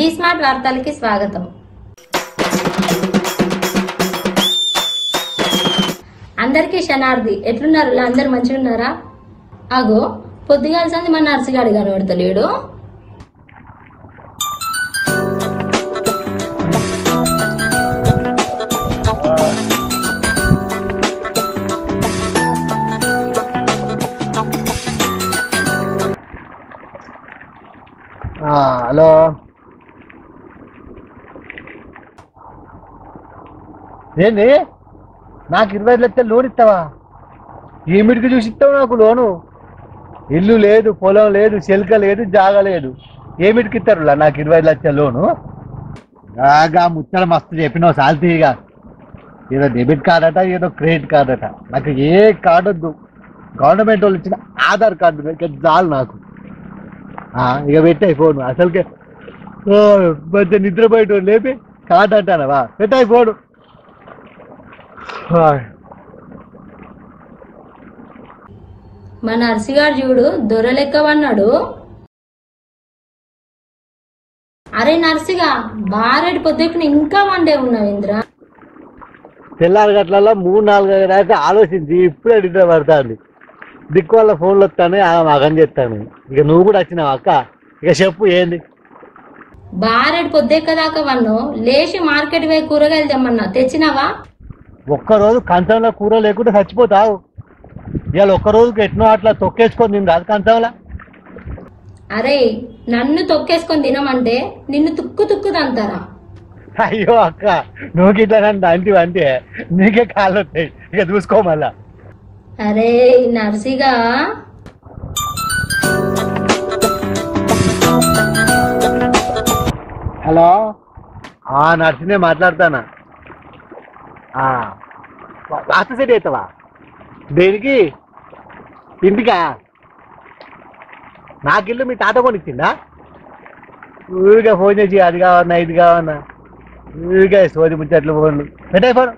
ఈ స్మార్ట్ వార్తలకి స్వాగతం అందరికీ శనార్థి ఎట్లున్నారు అందరు మంచిగా ఉన్నారా అగో పొద్దుగాల్సింది మన నర్సుగాడు కనబడతలేడు ఆ, హలో ఏంది నాకు ఇరవై ఐదు లక్షలు లోన్ ఇస్తావా ఏమిటికి చూసి ఇస్తావు నాకు లోను ఇల్లు లేదు పొలం లేదు చెలక లేదు జాగ లేదు ఏమిటికి ఇస్తారు నాకు ఇరవై ఐదు లక్షల లోను బాగా ముచ్చట మస్తు చెప్పినావు సాల్తీగా ఏదో డెబిట్ కార్డ్ అట ఏదో క్రెడిట్ కార్డ్ అట నాకు ఏ కార్డు వద్దు గవర్నమెంట్ వాళ్ళు ఇచ్చిన ఆధార్ కార్డు ఇక చాలు నాకు ఆ, ఇక పెట్టాయి ఫోన్ అసలుకే ఓ, మధ్య నిద్రపోయేటో లేపి కార్డు అంటానవా పెట్టాయి ఫోన్ మన నర్సిగాడు చూడు దొరలెక్కవన్నాడు అరే నర్సిగా బారెడు పొద్దుకుని ఇంకా వండే ఉన్నావు ఇంద్ర తెల్లారి గట్లలో మూడు నాలుగు దాకా ఆలోచించి ఇప్పుడే నిద్ర పడుతుంది దిక్కు వల్ల ఫోన్లు వస్తాను మగని చెప్తాను ఇక నువ్వు కూడా వచ్చినావు అక్క ఇక చెప్పు ఏంది బారెడు పొద్దెక్కదాకా వన్ను లేచి మార్కెట్ పోయి కూరగాయలు తెమ్మన్నా తెచ్చినావా ఒక్కరోజు కంచంలో కూర లేకుండా చచ్చిపోతావు ఇవాళ ఒక్క రోజుకి ఎట్నో అట్లా తొక్కేసుకొని తింది అది కంచంలో అరే నన్ను తొక్కేసుకొని తినమంటే నిన్ను తుక్కు తుక్కు తంతారా అయ్యో అక్క నువ్వు ఇట్లా నన్ను అంటివి అంటే నీకే కాళ్ళు వస్తాయి ఇక చూసుకో మళ్ళా అరే నర్సిగా హలో ఆ నర్సునే మాట్లాడతానా ఆ, వాస్తు సెట్ అవుతావా దేనికి ఇంటికా నాకిల్లు మీ తాత కొనిచ్చిందా ఊరిగా ఫోన్ చేసి అది కావన్నా ఇది కావన్నా ఊరిగా సోది ముచ్చట్లు ఫోన్లు పెట్టాయి ఫోన్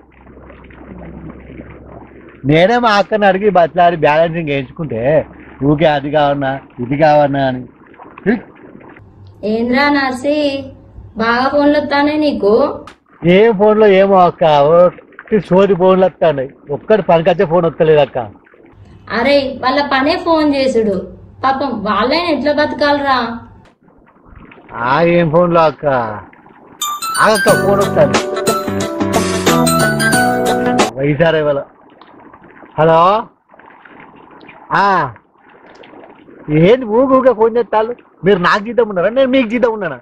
నేనే మా అక్కని అడిగి బట్లాడి బ్యాలెన్సింగ్ వేయించుకుంటే ఊకే అది కావన్నా ఇది కావన్నా అని హ్మ్. ఏంద్రా నర్సి బాగా ఫోన్లు వస్తానే నీకు ఏ ఫోన్లో ఏమో అక్క ఒకటి సోది ఫోన్లు వస్తాయి ఒక్కటి పనికొచ్చే ఫోన్ వస్తలేదు అక్క అరే వాళ్ళ పనే ఫోన్ చేసుడు పాపం వాళ్ళైనా ఎట్లా బతకాలరా ఆ ఏం ఫోన్లో అక్క అక్క ఫోన్ వస్తుంది వైసారే వాళ్ళ హలో ఆ ఏంది ఊగుగా ఫోన్ చేస్తాను మీరు నాకు జీతం ఉన్నారా నేను మీకు జీతం ఉన్నానా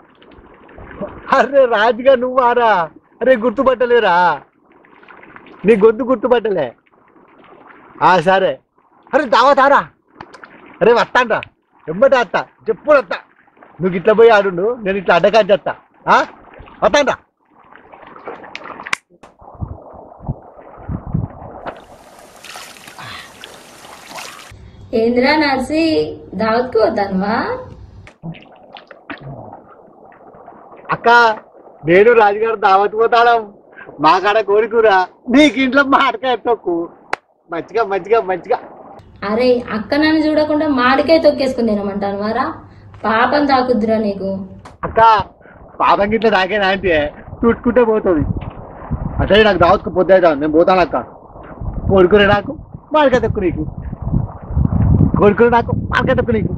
అరే రాజుగా నువ్వారా అరే గుర్తుపట్టలేరా నీ గొంతు గుర్తుపట్టలే ఆ సరే అరే దావతారా అరే వస్తాండ్రా ఎంబటి వస్తా చెప్పుడు వస్తా నువ్వు ఇట్లా పోయి ఆడుండు నేను ఇట్లా అడ్డకాని చేస్తా వస్తాండ్రా ఏంద్రా నర్సి దావత్కు పోతానువా అక్క నేను రాజుగారు దావత్ పోతాడం మా కాడ కోరికూర నీకు ఇంట్లో మాటకాయ తొక్కు మంచిగా మంచిగా మంచిగా అరే అక్క నన్ను చూడకుండా మాడికాయ తొక్కేసుకుని తినమంటాను వారా పాపం తాకుద్దురా నీకు అక్క పాపం గిట్ల తాకేనా అంటే చుట్టుకుంటే పోతుంది అంటే నాకు దావత్కు పొద్దు నేను పోతాను అక్క కోరుకునే నాకు మాడకాయ తొక్కు నీకు కోరుకునే నాకు మాడకాయ తొక్కు నీకు